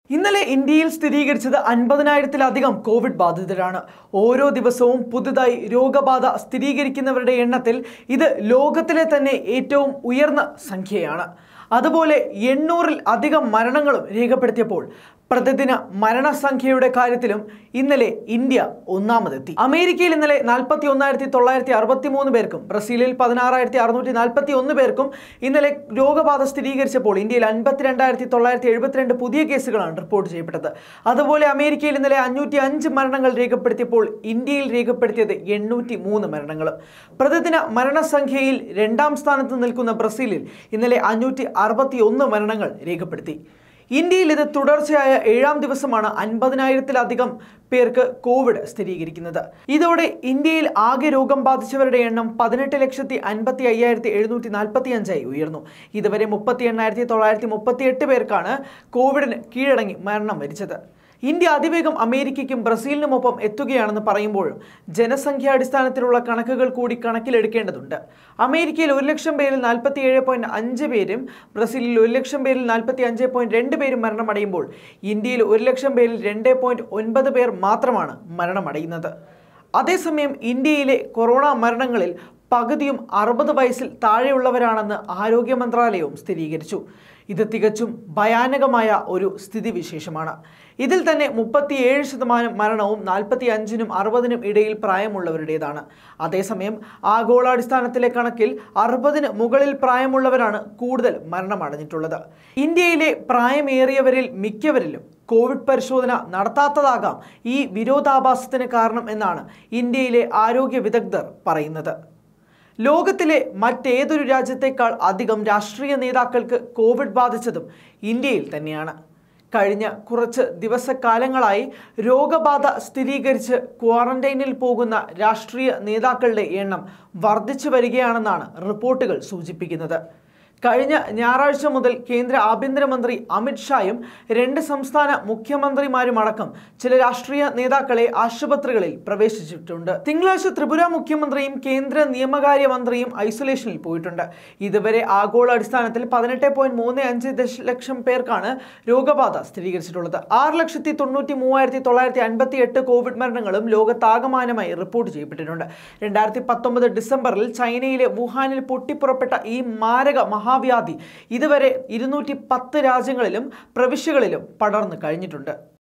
ഇന്നലെ ഇന്ത്യയിൽ സ്ഥിരീകരിച്ചത് അൻപതിനായിരത്തിലധികം കോവിഡ് ബാധിതരാണ് ഓരോ ദിവസവും പുതുതായി രോഗബാധ സ്ഥിരീകരിക്കുന്നവരുടെ എണ്ണത്തിൽ ഇത് ലോകത്തിലെ തന്നെ ഏറ്റവും ഉയർന്ന സംഖ്യയാണ് അതുപോലെ എണ്ണൂറിൽ അധികം മരണങ്ങളും രേഖപ്പെടുത്തിയപ്പോൾ പ്രതിദിന മരണസംഖ്യയുടെ കാര്യത്തിലും ഇന്നലെ ഇന്ത്യ ഒന്നാമതെത്തി അമേരിക്കയിൽ ഇന്നലെ നാൽപ്പത്തി ഒന്നായിരത്തി തൊള്ളായിരത്തി അറുപത്തി മൂന്ന് പേർക്കും ബ്രസീലിൽ പതിനാറായിരത്തി അറുന്നൂറ്റി നാൽപ്പത്തി ഒന്ന് പേർക്കും ഇന്നലെ രോഗബാധ സ്ഥിരീകരിച്ചപ്പോൾ ഇന്ത്യയിൽ അൻപത്തിരണ്ടായിരത്തി തൊള്ളായിരത്തി എഴുപത്തിരണ്ട് പുതിയ കേസുകളാണ് റിപ്പോർട്ട് ചെയ്യപ്പെട്ടത് അതുപോലെ അമേരിക്കയിൽ ഇന്നലെ അഞ്ഞൂറ്റി അഞ്ച് മരണങ്ങൾ രേഖപ്പെടുത്തിയപ്പോൾ ഇന്ത്യയിൽ രേഖപ്പെടുത്തിയത് എണ്ണൂറ്റി മൂന്ന് മരണങ്ങളും പ്രതിദിന മരണസംഖ്യയിൽ രണ്ടാം സ്ഥാനത്ത് നിൽക്കുന്ന ബ്രസീലിൽ ഇന്നലെ അഞ്ഞൂറ്റി അറുപത്തി ഒന്ന് മരണങ്ങൾ രേഖപ്പെടുത്തി ഇന്ത്യയിൽ ഇത് തുടർച്ചയായ ഏഴാം ദിവസമാണ് അൻപതിനായിരത്തിലധികം പേർക്ക് കോവിഡ് സ്ഥിരീകരിക്കുന്നത് ഇതോടെ ഇന്ത്യയിൽ ആകെ രോഗം ബാധിച്ചവരുടെ എണ്ണം പതിനെട്ട് ലക്ഷത്തി അൻപത്തി അയ്യായിരത്തി എഴുന്നൂറ്റി നാൽപ്പത്തി അഞ്ചായി ഉയർന്നു ഇതുവരെ മുപ്പത്തി എണ്ണായിരത്തി തൊള്ളായിരത്തി മുപ്പത്തി എട്ട് പേർക്കാണ് കോവിഡിന് കീഴടങ്ങി മരണം വരിച്ചത് ഇന്ത്യ അതിവേഗം അമേരിക്കയ്ക്കും ബ്രസീലിനുമൊപ്പം എത്തുകയാണെന്ന് പറയുമ്പോഴും ജനസംഖ്യാടിസ്ഥാനത്തിലുള്ള കണക്കുകൾ കൂടി കണക്കിലെടുക്കേണ്ടതുണ്ട് അമേരിക്കയിൽ ഒരു ലക്ഷം പേരിൽ നാൽപ്പത്തി ഏഴ് പോയിന്റ് അഞ്ച് പേരും ബ്രസീലിൽ ഒരു ലക്ഷം പേരിൽ നാൽപ്പത്തി അഞ്ച് പോയിന്റ് രണ്ട് പേരും മരണമടയുമ്പോൾ ഇന്ത്യയിൽ ഒരു ലക്ഷം പേരിൽ രണ്ട് പോയിന്റ് ഒൻപത് പേർ മാത്രമാണ് മരണമടയുന്നത് അതേസമയം ഇന്ത്യയിലെ കൊറോണ മരണങ്ങളിൽ പകുതിയും അറുപത് വയസ്സിൽ താഴെയുള്ളവരാണെന്ന് ആരോഗ്യ മന്ത്രാലയവും സ്ഥിരീകരിച്ചു ഇത് തികച്ചും ഭയാനകമായ ഒരു സ്ഥിതിവിശേഷമാണ് ഇതിൽ തന്നെ മുപ്പത്തിയേഴ് ശതമാനം മരണവും നാൽപ്പത്തി അഞ്ചിനും അറുപതിനും ഇടയിൽ പ്രായമുള്ളവരുടേതാണ് അതേസമയം ആഗോളാടിസ്ഥാനത്തിലെ കണക്കിൽ അറുപതിന് മുകളിൽ പ്രായമുള്ളവരാണ് കൂടുതൽ മരണമടഞ്ഞിട്ടുള്ളത് ഇന്ത്യയിലെ പ്രായമേറിയവരിൽ മിക്കവരിലും കോവിഡ് പരിശോധന നടത്താത്തതാകാം ഈ വിരോധാഭാസത്തിന് കാരണം എന്നാണ് ഇന്ത്യയിലെ ആരോഗ്യ വിദഗ്ധർ പറയുന്നത് ലോകത്തിലെ മറ്റേതൊരു രാജ്യത്തേക്കാൾ അധികം രാഷ്ട്രീയ നേതാക്കൾക്ക് കോവിഡ് ബാധിച്ചതും ഇന്ത്യയിൽ തന്നെയാണ് കഴിഞ്ഞ കുറച്ച് ദിവസക്കാലങ്ങളായി രോഗബാധ സ്ഥിരീകരിച്ച് ക്വാറന്റൈനിൽ പോകുന്ന രാഷ്ട്രീയ നേതാക്കളുടെ എണ്ണം വർദ്ധിച്ചു വരികയാണെന്നാണ് റിപ്പോർട്ടുകൾ സൂചിപ്പിക്കുന്നത് കഴിഞ്ഞ ഞായറാഴ്ച മുതൽ കേന്ദ്ര ആഭ്യന്തരമന്ത്രി അമിത് ഷായും രണ്ട് സംസ്ഥാന മുഖ്യമന്ത്രിമാരുമടക്കം ചില രാഷ്ട്രീയ നേതാക്കളെ ആശുപത്രികളിൽ പ്രവേശിച്ചിട്ടുണ്ട് തിങ്കളാഴ്ച ത്രിപുര മുഖ്യമന്ത്രിയും കേന്ദ്ര നിയമകാര്യ മന്ത്രിയും ഐസൊലേഷനിൽ പോയിട്ടുണ്ട് ഇതുവരെ ആഗോള അടിസ്ഥാനത്തിൽ പതിനെട്ട് പോയിന്റ് മൂന്ന് അഞ്ച് ദശലക്ഷം പേർക്കാണ് രോഗബാധ സ്ഥിരീകരിച്ചിട്ടുള്ളത് ആറ് ലക്ഷത്തി തൊണ്ണൂറ്റി മൂവായിരത്തി തൊള്ളായിരത്തി അൻപത്തി എട്ട് കോവിഡ് മരണങ്ങളും ലോകത്താകമാനമായി റിപ്പോർട്ട് ചെയ്യപ്പെട്ടിട്ടുണ്ട് രണ്ടായിരത്തി പത്തൊമ്പത് ഡിസംബറിൽ ചൈനയിലെ വുഹാനിൽ പൊട്ടിപ്പുറപ്പെട്ട ഈ മാരക മഹാവ്യാധി ഇതുവരെ ഇരുന്നൂറ്റി പത്ത് രാജ്യങ്ങളിലും പ്രവിശ്യകളിലും പടർന്നു കഴിഞ്ഞിട്ടുണ്ട്